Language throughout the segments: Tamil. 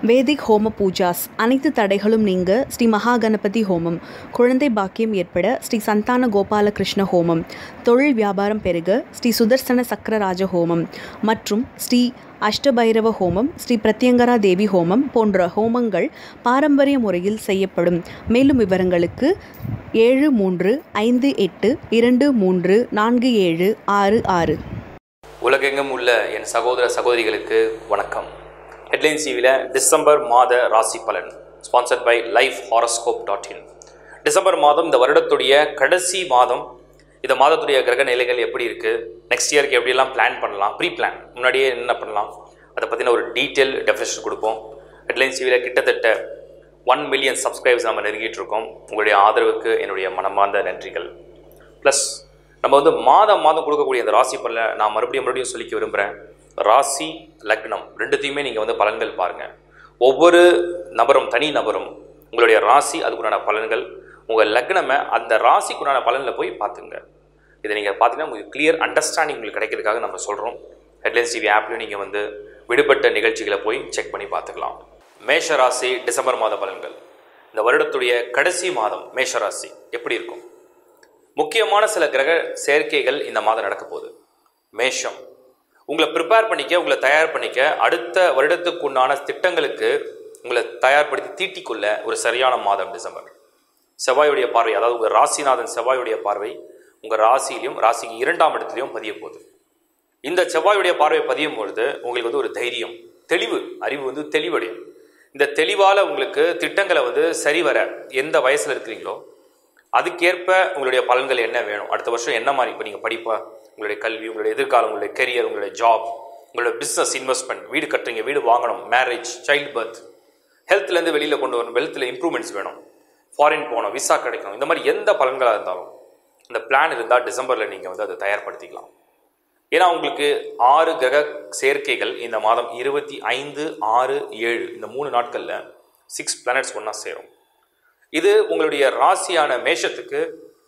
வேதிக் ஹோம பூஜாஸ் அனைத்து தடைகளும் நீங்க ஸ்ரீ மகா கணபதி ஹோமம் குழந்தை பாக்கியம் ஏற்பட ஸ்ரீ சந்தான கோபால கிருஷ்ண ஹோமம் தொழில் வியாபாரம் பெருக ஸ்ரீ சுதர்சன சக்கரராஜ ஹோமம் மற்றும் ஸ்ரீ அஷ்டபைரவ ஹோமம் ஸ்ரீ பிரத்யங்கரா தேவி ஹோமம் போன்ற ஹோமங்கள் பாரம்பரிய முறையில் செய்யப்படும் மேலும் விவரங்களுக்கு ஏழு மூன்று ஐந்து எட்டு இரண்டு மூன்று நான்கு ஏழு ஆறு ஆறு உலகெங்கும் உள்ள என் சகோதர சகோதரிகளுக்கு வணக்கம் ஹெட்லைன்ஸ் டிவியில் டிசம்பர் மாத ராசி பலன் sponsored by Life Horoscope dot in December மாதம் இந்த வருடத்துடைய கடைசி மாதம் இந்த மாதத்துடைய கிரக நிலைகள் எப்படி இருக்குது நெக்ஸ்ட் இயருக்கு எப்படியெல்லாம் பிளான் பண்ணலாம் ப்ரீ பிளான் முன்னாடியே என்ன பண்ணலாம் அதை பற்றின ஒரு டீட்டெயில் டெஃபினேஷன் கொடுப்போம் ஹெட்லைன்ஸ் டிவியில் கிட்டத்தட்ட ஒன் மில்லியன் சப்ஸ்கிரைபர்ஸ் நம்ம நெருங்கிட்டு இருக்கோம் உங்களுடைய ஆதரவுக்கு என்னுடைய மனமார்ந்த நன்றிகள் ப்ளஸ் நம்ம வந்து மாதம் மாதம் கொடுக்கக்கூடிய அந்த ராசி பலனை நான் மறுபடியும் மறுபடியும் சொல்லிக்க விரும்புகிறேன் ராசி லக்னம் ரெண்டுத்தையுமே நீங்கள் வந்து பலன்கள் பாருங்கள் ஒவ்வொரு நபரும் தனி நபரும் உங்களுடைய ராசி அதுக்குண்டான பலன்கள் உங்கள் லக்னமை அந்த ராசிக்குண்டான பலனில் போய் பார்த்துங்க இதை நீங்கள் பார்த்தீங்கன்னா உங்களுக்கு கிளியர் அண்டர்ஸ்டாண்டிங் உங்களுக்கு கிடைக்கிறதுக்காக நம்ம சொல்கிறோம் ஹெட்லைன்ஸ் டிவி ஆப்லையும் நீங்கள் வந்து விடுபட்ட நிகழ்ச்சிகளை போய் செக் பண்ணி பார்த்துக்கலாம் மேஷ ராசி டிசம்பர் மாத பலன்கள் இந்த வருடத்துடைய கடைசி மாதம் மேஷ ராசி எப்படி இருக்கும் முக்கியமான சில கிரக சேர்க்கைகள் இந்த மாதம் நடக்க போகுது மேஷம் உங்களை ப்ரிப்பேர் பண்ணிக்க உங்களை தயார் பண்ணிக்க அடுத்த வருடத்துக்குண்டான திட்டங்களுக்கு உங்களை தயார்படுத்தி தீட்டிக்கொள்ள ஒரு சரியான மாதம் டிசம்பர் செவ்வாயுடைய பார்வை அதாவது உங்கள் ராசிநாதன் செவ்வாயுடைய பார்வை உங்கள் ராசியிலையும் ராசிக்கு இரண்டாம் இடத்துலையும் பதிய போகுது இந்த செவ்வாயுடைய பார்வை பதியும் பொழுது உங்களுக்கு வந்து ஒரு தைரியம் தெளிவு அறிவு வந்து தெளிவடையும் இந்த தெளிவால் உங்களுக்கு திட்டங்களை வந்து சரிவர எந்த வயசில் இருக்கிறீங்களோ அதுக்கேற்ப உங்களுடைய பலன்கள் என்ன வேணும் அடுத்த வருஷம் என்ன மாதிரி இப்போ நீங்கள் படிப்பா உங்களுடைய கல்வி உங்களுடைய எதிர்காலம் உங்களுடைய கெரியர் உங்களுடைய ஜாப் உங்களுடைய பிஸ்னஸ் இன்வெஸ்ட்மெண்ட் வீடு கட்டுறீங்க வீடு வாங்கணும் மேரேஜ் சைல்டு பர்த் ஹெல்த்லேருந்து வெளியில் கொண்டு வரணும் வெல்த்தில் இம்ப்ரூவ்மெண்ட்ஸ் வேணும் ஃபாரின் போகணும் விசா கிடைக்கணும் இந்த மாதிரி எந்த பலன்களாக இருந்தாலும் இந்த பிளான் இருந்தால் டிசம்பரில் நீங்கள் வந்து அதை தயார்படுத்திக்கலாம் ஏன்னா உங்களுக்கு ஆறு கிரக சேர்க்கைகள் இந்த மாதம் இருபத்தி ஐந்து ஆறு ஏழு இந்த மூணு நாட்களில் சிக்ஸ் பிளானட்ஸ் ஒன்றா சேரும் இது உங்களுடைய ராசியான மேஷத்துக்கு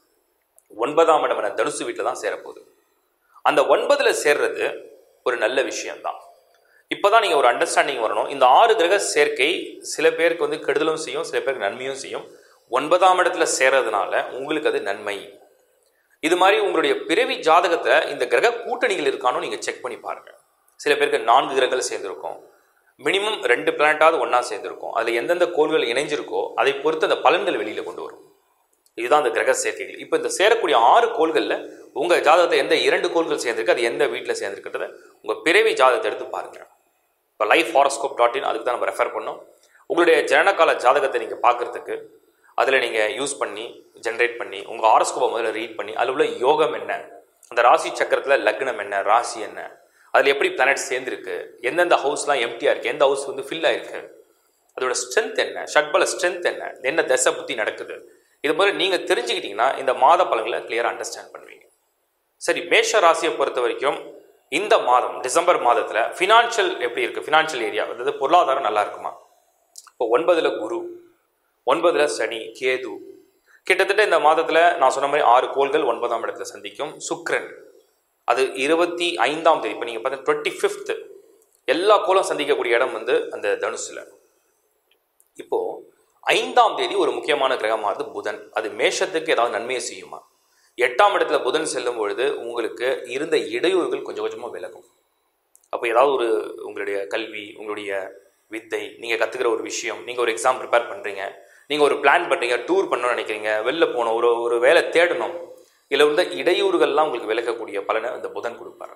ஒன்பதாம் இடமான தனுசு வீட்டில் தான் சேரப்போகுது அந்த ஒன்பதில் சேர்றது ஒரு நல்ல விஷயம்தான் இப்போ தான் நீங்கள் ஒரு அண்டர்ஸ்டாண்டிங் வரணும் இந்த ஆறு கிரக சேர்க்கை சில பேருக்கு வந்து கெடுதலும் செய்யும் சில பேருக்கு நன்மையும் செய்யும் ஒன்பதாம் இடத்துல சேர்றதுனால உங்களுக்கு அது நன்மை இது மாதிரி உங்களுடைய பிறவி ஜாதகத்தை இந்த கிரக கூட்டணிகள் இருக்கானோ நீங்கள் செக் பண்ணி பாருங்கள் சில பேருக்கு நான்கு கிரகங்கள் சேர்ந்துருக்கும் மினிமம் ரெண்டு பிளானட்டாவது ஒன்றா சேர்ந்துருக்கும் அதில் எந்தெந்த கோள்கள் இணைஞ்சிருக்கோ அதை பொறுத்து அந்த பலன்கள் வெளியில் கொண்டு வரும் இதுதான் அந்த கிரக சேர்க்கைகள் இப்போ இந்த சேரக்கூடிய ஆறு கோள்களில் உங்கள் ஜாதகத்தை எந்த இரண்டு கோள்கள் சேர்ந்துருக்கு அது எந்த வீட்டில் சேர்ந்துருக்கிறத உங்கள் பிறவி ஜாதகத்தை எடுத்து பாருங்கள் இப்போ லைஃப் ஹாரஸ்கோப் டாட் இன் அதுக்கு தான் நம்ம ரெஃபர் பண்ணோம் உங்களுடைய ஜனனகால ஜாதகத்தை நீங்கள் பார்க்குறதுக்கு அதில் நீங்கள் யூஸ் பண்ணி ஜென்ரேட் பண்ணி உங்கள் ஹாரஸ்கோப்பை முதல்ல ரீட் பண்ணி அதில் உள்ள யோகம் என்ன அந்த ராசி சக்கரத்தில் லக்னம் என்ன ராசி என்ன அதில் எப்படி பிளானட் சேர்ந்துருக்கு எந்தெந்த ஹவுஸ்லாம் எம்டியாக இருக்குது எந்த ஹவுஸ் வந்து ஃபில் ஆயிருக்கு அதோட ஸ்ட்ரென்த் என்ன ஷட்பல ஸ்ட்ரென்த் என்ன என்ன தசை புத்தி நடக்குது இது மாதிரி நீங்கள் தெரிஞ்சுக்கிட்டீங்கன்னா இந்த மாத பலன்களை கிளியராக அண்டர்ஸ்டாண்ட் பண்ணுவீங்க சரி மேஷ ராசியை பொறுத்த வரைக்கும் இந்த மாதம் டிசம்பர் மாதத்தில் ஃபினான்ஷியல் எப்படி இருக்குது ஃபினான்ஷியல் ஏரியா அதாவது பொருளாதாரம் நல்லா இருக்குமா இப்போ ஒன்பதில் குரு ஒன்பதில் சனி கேது கிட்டத்தட்ட இந்த மாதத்தில் நான் சொன்ன மாதிரி ஆறு கோள்கள் ஒன்பதாம் இடத்துல சந்திக்கும் சுக்ரன் அது இருபத்தி ஐந்தாம் தேதி இப்போ நீங்கள் பார்த்தா டுவெண்ட்டி ஃபிஃப்த்து எல்லா கோளும் சந்திக்கக்கூடிய இடம் வந்து அந்த தனுசில் இப்போது ஐந்தாம் தேதி ஒரு முக்கியமான கிரகமானது புதன் அது மேஷத்துக்கு ஏதாவது நன்மையை செய்யுமா எட்டாம் இடத்துல புதன் செல்லும் பொழுது உங்களுக்கு இருந்த இடையூறுகள் கொஞ்சம் கொஞ்சமாக விலகும் அப்போ ஏதாவது ஒரு உங்களுடைய கல்வி உங்களுடைய வித்தை நீங்கள் கற்றுக்கிற ஒரு விஷயம் நீங்கள் ஒரு எக்ஸாம் ப்ரிப்பேர் பண்ணுறீங்க நீங்கள் ஒரு பிளான் பண்ணுறீங்க டூர் பண்ணணும்னு நினைக்கிறீங்க வெளில போகணும் ஒரு ஒரு வேலை தேடணும் இதில் உள்ள இடையூறுகள்லாம் உங்களுக்கு விளக்கக்கூடிய பலனை அந்த புதன் கொடுப்பாரு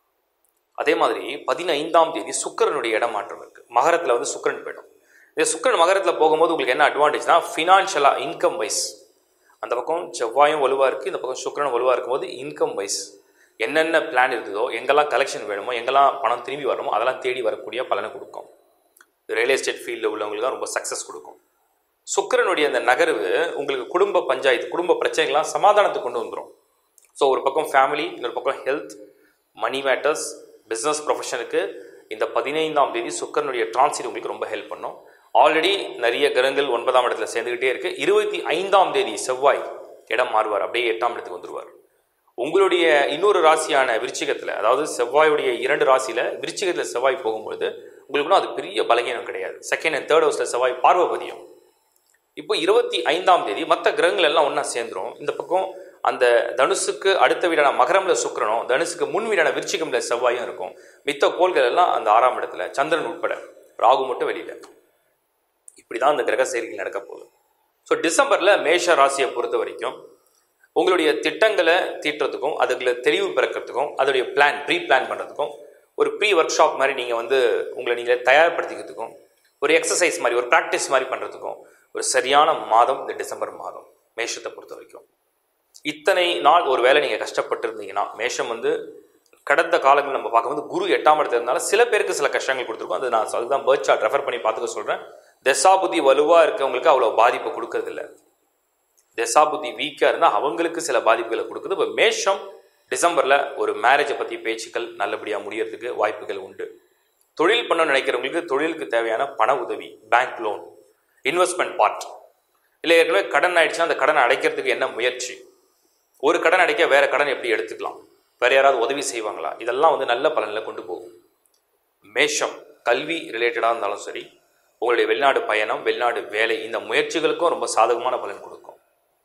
அதே மாதிரி பதினைந்தாம் தேதி சுக்கரனுடைய இடமாற்றம் இருக்குது மகரத்தில் வந்து சுக்கரன் போயிடும் இதே சுக்கரன் மகரத்தில் போகும்போது உங்களுக்கு என்ன அட்வான்டேஜ்னா ஃபினான்ஷியலாக இன்கம் வைஸ் அந்த பக்கம் செவ்வாயும் வலுவாக இருக்குது இந்த பக்கம் சுக்கரனும் வலுவாக இருக்கும்போது இன்கம் வைஸ் என்னென்ன பிளான் இருந்ததோ எங்கெல்லாம் கலெக்ஷன் வேணுமோ எங்கெல்லாம் பணம் திரும்பி வரணுமோ அதெல்லாம் தேடி வரக்கூடிய பலனை கொடுக்கும் ரியல் எஸ்டேட் ஃபீல்டில் உள்ளவங்களுக்கு தான் ரொம்ப சக்ஸஸ் கொடுக்கும் சுக்கரனுடைய அந்த நகர்வு உங்களுக்கு குடும்ப பஞ்சாயத்து குடும்ப பிரச்சனைகள்லாம் சமாதானத்துக்கு கொண்டு வந்துடும் ஸோ ஒரு பக்கம் ஃபேமிலி இன்னொரு பக்கம் ஹெல்த் மணி மேட்டர்ஸ் பிஸ்னஸ் ப்ரொஃபஷனுக்கு இந்த பதினைந்தாம் தேதி சுக்கரனுடைய டிரான்சிட் உங்களுக்கு ரொம்ப ஹெல்ப் பண்ணும் ஆல்ரெடி நிறைய கிரகங்கள் ஒன்பதாம் இடத்துல சேர்ந்துக்கிட்டே இருக்குது இருபத்தி ஐந்தாம் தேதி செவ்வாய் இடம் மாறுவார் அப்படியே எட்டாம் இடத்துக்கு வந்துடுவார் உங்களுடைய இன்னொரு ராசியான விருச்சிகத்தில் அதாவது செவ்வாயுடைய இரண்டு ராசியில் விருச்சிகத்தில் செவ்வாய் போகும்பொழுது உங்களுக்குன்னா அது பெரிய பலகீனம் கிடையாது செகண்ட் அண்ட் தேர்ட் ஹவுஸில் செவ்வாய் பார்வபதியம் இப்போ இருபத்தி ஐந்தாம் தேதி மற்ற கிரகங்கள் எல்லாம் ஒன்றா சேர்ந்துரும் இந்த பக்கம் அந்த தனுசுக்கு அடுத்த வீடான மகரம்ல சுக்கிரனும் தனுசுக்கு முன் வீடான விருச்சிகம்ல செவ்வாயும் இருக்கும் மித்த கோள்கள் எல்லாம் அந்த ஆறாம் இடத்துல சந்திரன் உட்பட ராகு மட்டும் வெளியில இப்படிதான் அந்த கிரக சேர்க்கை நடக்க போகுது ஸோ டிசம்பர்ல மேஷ ராசியை பொறுத்த வரைக்கும் உங்களுடைய திட்டங்களை தீட்டுறதுக்கும் அதுக்குள்ள தெளிவு பிறக்கிறதுக்கும் அதோடைய பிளான் ப்ரீ பிளான் பண்ணுறதுக்கும் ஒரு ப்ரீ ஒர்க் ஷாப் மாதிரி நீங்கள் வந்து உங்களை நீங்களே தயார்படுத்திக்கிறதுக்கும் ஒரு எக்ஸசைஸ் மாதிரி ஒரு ப்ராக்டிஸ் மாதிரி பண்ணுறதுக்கும் ஒரு சரியான மாதம் இந்த டிசம்பர் மாதம் மேஷத்தை பொறுத்த வரைக்கும் இத்தனை நாள் ஒரு வேளை நீங்கள் கஷ்டப்பட்டிருந்தீங்கன்னா மேஷம் வந்து கடந்த காலங்கள் நம்ம பார்க்கும்போது குரு எட்டாம் இடத்துல இருந்தாலும் சில பேருக்கு சில கஷ்டங்கள் கொடுத்துருக்கோம் அது நான் அதுதான் பேர்த் சார்ட் ரெஃபர் பண்ணி பார்த்துக்க சொல்கிறேன் தசாபுத்தி வலுவாக இருக்கவங்களுக்கு அவ்வளோ பாதிப்பு கொடுக்கறதில்ல தசாபுத்தி வீக்காக இருந்தால் அவங்களுக்கு சில பாதிப்புகளை கொடுக்குது இப்போ மேஷம் டிசம்பரில் ஒரு மேரேஜை பற்றி பேச்சுக்கள் நல்லபடியாக முடியறதுக்கு வாய்ப்புகள் உண்டு தொழில் பண்ண நினைக்கிறவங்களுக்கு தொழிலுக்கு தேவையான பண உதவி பேங்க் லோன் இன்வெஸ்ட்மெண்ட் பார்ட் இல்லை ஏற்கனவே கடன் ஆயிடுச்சுன்னா அந்த கடனை அடைக்கிறதுக்கு என்ன முயற்சி ஒரு கடன் அடைக்க வேற கடன் எப்படி எடுத்துக்கலாம் வேற யாராவது உதவி செய்வாங்களா இதெல்லாம் வந்து நல்ல பலனில் கொண்டு போகும் மேஷம் கல்வி ரிலேட்டடாக இருந்தாலும் சரி உங்களுடைய வெளிநாடு பயணம் வெளிநாடு வேலை இந்த முயற்சிகளுக்கும் ரொம்ப சாதகமான பலன் கொடுக்கும்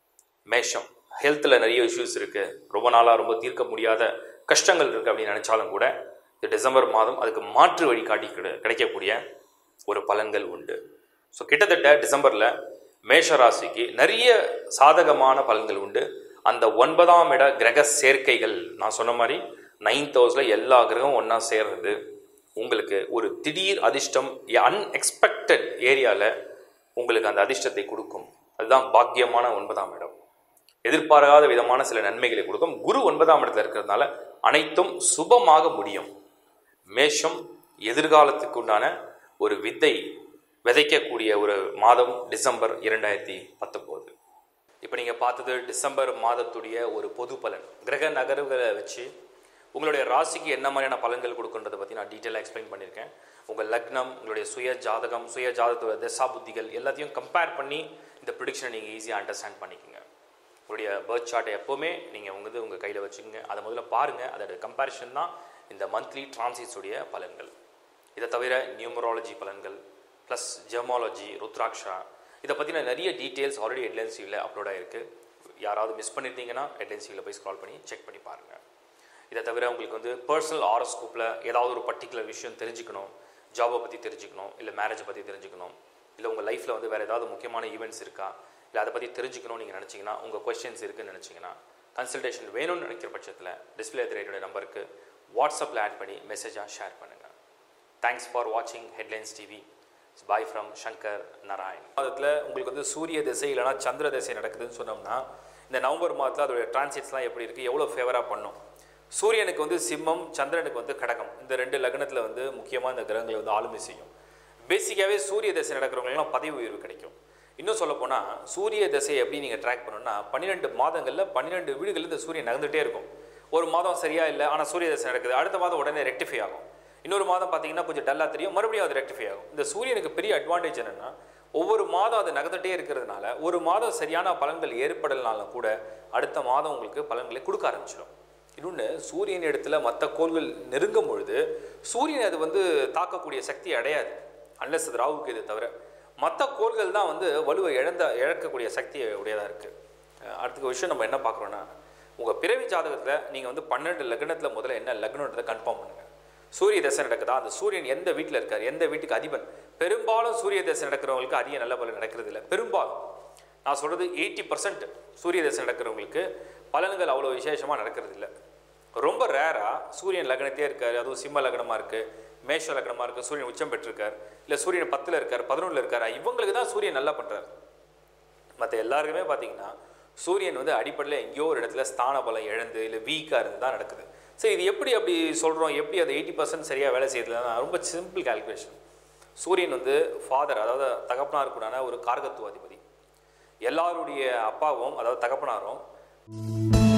மேஷம் ஹெல்த்தில் நிறைய இஷ்யூஸ் இருக்குது ரொம்ப நாளாக ரொம்ப தீர்க்க முடியாத கஷ்டங்கள் இருக்குது அப்படின்னு நினச்சாலும் கூட இந்த டிசம்பர் மாதம் அதுக்கு மாற்று வழி காட்டி கிடை- கிடைக்கக்கூடிய ஒரு பலன்கள் உண்டு ஸோ கிட்டத்தட்ட டிசம்பரில் மேஷ ராசிக்கு நிறைய சாதகமான பலன்கள் உண்டு அந்த ஒன்பதாம் இட கிரக சேர்க்கைகள் நான் சொன்ன மாதிரி நைன்த் ஹவுஸில் எல்லா கிரகம் ஒன்றா சேர்றது உங்களுக்கு ஒரு திடீர் அதிர்ஷ்டம் அன்எக்ஸ்பெக்டட் ஏரியாவில் உங்களுக்கு அந்த அதிர்ஷ்டத்தை கொடுக்கும் அதுதான் பாக்கியமான ஒன்பதாம் இடம் எதிர்பாராத விதமான சில நன்மைகளை கொடுக்கும் குரு ஒன்பதாம் இடத்துல இருக்கிறதுனால அனைத்தும் சுபமாக முடியும் மேஷம் எதிர்காலத்துக்கு உண்டான ஒரு வித்தை விதைக்கக்கூடிய ஒரு மாதம் டிசம்பர் இரண்டாயிரத்தி பத்தொம்போது இப்போ நீங்கள் பார்த்தது டிசம்பர் மாதத்துடைய ஒரு பொது பலன் கிரக நகர்வுகளை வச்சு உங்களுடைய ராசிக்கு என்ன மாதிரியான பலன்கள் கொடுக்குன்றதை பற்றி நான் டீட்டெயிலாக எக்ஸ்பிளைன் பண்ணியிருக்கேன் உங்கள் லக்னம் உங்களுடைய சுய ஜாதகம் சுய ஜாதகத்தோட தசா புத்திகள் எல்லாத்தையும் கம்பேர் பண்ணி இந்த ப்ரிடிக்ஷனை நீங்கள் ஈஸியாக அண்டர்ஸ்டாண்ட் பண்ணிக்கோங்க உங்களுடைய பர்த் சார்ட்டை எப்போவுமே நீங்கள் உங்கள் உங்கள் கையில் வச்சுக்கோங்க அதை முதல்ல பாருங்கள் அதோட கம்பேரிஷன் தான் இந்த மந்த்லி டிரான்சிட்ஸுடைய பலன்கள் இதை தவிர நியூமராலஜி பலன்கள் ப்ளஸ் ஜெமாலஜி ருத்ராக்ஷா இதை பற்றின நிறைய டீட்டெயில்ஸ் ஆல்ரெடி ஹெட்லைன்ஸ் டிவியில் அப்லோட் ஆகிருக்கு யாராவது மிஸ் பண்ணியிருந்தீங்கன்னா ஹெட்லைன்ஸ் டிவியில் போய் ஸ்க்ரால் பண்ணி செக் பண்ணி பாருங்கள் இதை தவிர உங்களுக்கு வந்து பர்சனல் ஆரோஸ்கோப்பில் ஏதாவது ஒரு பர்டிகுலர் விஷயம் தெரிஞ்சுக்கணும் ஜாபை பற்றி தெரிஞ்சுக்கணும் இல்லை மேரேஜை பற்றி தெரிஞ்சுக்கணும் இல்லை உங்கள் லைஃப்பில் வந்து வேறு ஏதாவது முக்கியமான ஈவெண்ட்ஸ் இருக்கா இல்லை அதை பற்றி தெரிஞ்சுக்கணும்னு நீங்கள் நினச்சிங்கன்னா உங்கள் கொஸ்டின்ஸ் இருக்குன்னு நினச்சிங்கன்னா கன்சல்டேஷன் வேணும்னு நினைக்கிற பட்சத்தில் டிஸ்பிளே ரேட்டோட நம்பருக்கு வாட்ஸ்அப்பில் ஆட் பண்ணி மெசேஜாக ஷேர் பண்ணுங்கள் தேங்க்ஸ் ஃபார் வாட்சிங் Headlines TV bye from Shankar Narayan மாதத்தில் உங்களுக்கு வந்து சூரிய திசை இல்லைனா சந்திர திசை நடக்குதுன்னு சொன்னோம்னா இந்த நவம்பர் மாதத்தில் அதோடைய டிரான்சிட்ஸ்லாம் எப்படி இருக்குது எவ்வளோ ஃபேவராக பண்ணும் சூரியனுக்கு வந்து சிம்மம் சந்திரனுக்கு வந்து கடகம் இந்த ரெண்டு லக்னத்தில் வந்து முக்கியமாக இந்த கிரகங்களை வந்து ஆளுமை செய்யும் பேசிக்காகவே சூரிய திசை நடக்கிறவங்களுக்குலாம் பதவி உயர்வு கிடைக்கும் இன்னும் சொல்ல போனால் சூரிய திசையை எப்படி நீங்கள் ட்ராக் பண்ணணும்னா பன்னிரெண்டு மாதங்களில் பன்னிரெண்டு வீடுகளில் இந்த சூரியன் நகர்ந்துட்டே இருக்கும் ஒரு மாதம் சரியா இல்லை ஆனால் சூரிய திசை நடக்குது அடுத்த மாதம் உடனே ரெக்டிஃபை ஆகும் இன்னொரு மாதம் பார்த்தீங்கன்னா கொஞ்சம் டல்லாக தெரியும் மறுபடியும் அது ரெக்டிஃபை ஆகும் இந்த சூரியனுக்கு பெரிய அட்வான்டேஜ் என்னென்னா ஒவ்வொரு மாதம் அது நகர்ந்துட்டே இருக்கிறதுனால ஒரு மாதம் சரியான பலன்கள் ஏற்படலனாலும் கூட அடுத்த மாதம் உங்களுக்கு பலன்களை கொடுக்க ஆரம்பிச்சிடும் இன்னொன்று சூரியன் இடத்துல மற்ற கோள்கள் நெருங்கும் பொழுது சூரியன் அது வந்து தாக்கக்கூடிய சக்தி அடையாது அன்லஸ் அது ராகுக்கு இது தவிர மற்ற கோள்கள் தான் வந்து வலுவை இழந்த இழக்கக்கூடிய சக்தி உடையதாக இருக்குது அடுத்த விஷயம் நம்ம என்ன பார்க்குறோன்னா உங்கள் பிறவி ஜாதகத்தில் நீங்கள் வந்து பன்னெண்டு லக்னத்தில் முதல்ல என்ன லக்னன்றதை கன்ஃபார்ம் பண்ணுங்கள் சூரிய தசை நடக்குதா அந்த சூரியன் எந்த வீட்டில் இருக்கார் எந்த வீட்டுக்கு அதிபன் பெரும்பாலும் சூரிய தசை நடக்கிறவங்களுக்கு அதிக நல்ல பலன் நடக்கிறது இல்லை பெரும்பாலும் நான் சொல்கிறது எயிட்டி பர்சன்ட் சூரிய தசை நடக்கிறவங்களுக்கு பலன்கள் அவ்வளோ விசேஷமாக நடக்கிறது இல்லை ரொம்ப ரேராக சூரியன் லக்னத்தே இருக்கார் அதுவும் சிம்ம லக்னமாக இருக்குது மேஷ லக்னமாக இருக்குது சூரியன் உச்சம் பெற்றிருக்கார் இல்லை சூரியன் பத்தில் இருக்கார் பதினொன்றில் இருக்கார் இவங்களுக்கு தான் சூரியன் நல்லா பண்ணுறாரு மற்ற எல்லாருக்குமே பார்த்தீங்கன்னா சூரியன் வந்து அடிப்படையில் எங்கேயோ ஒரு இடத்துல ஸ்தான பலம் இழந்து இல்லை வீக்காக இருந்து தான் நடக்குது சரி இது எப்படி அப்படி சொல்கிறோம் எப்படி அது எயிட்டி பர்சன்ட் சரியாக வேலை செய்யறதுலன்னா ரொம்ப சிம்பிள் கால்குலேஷன் சூரியன் வந்து ஃபாதர் அதாவது தகப்பனாருக்குடான ஒரு கார்கத்துவ அதிபதி எல்லாருடைய அப்பாவும் அதாவது தகப்பனாரும்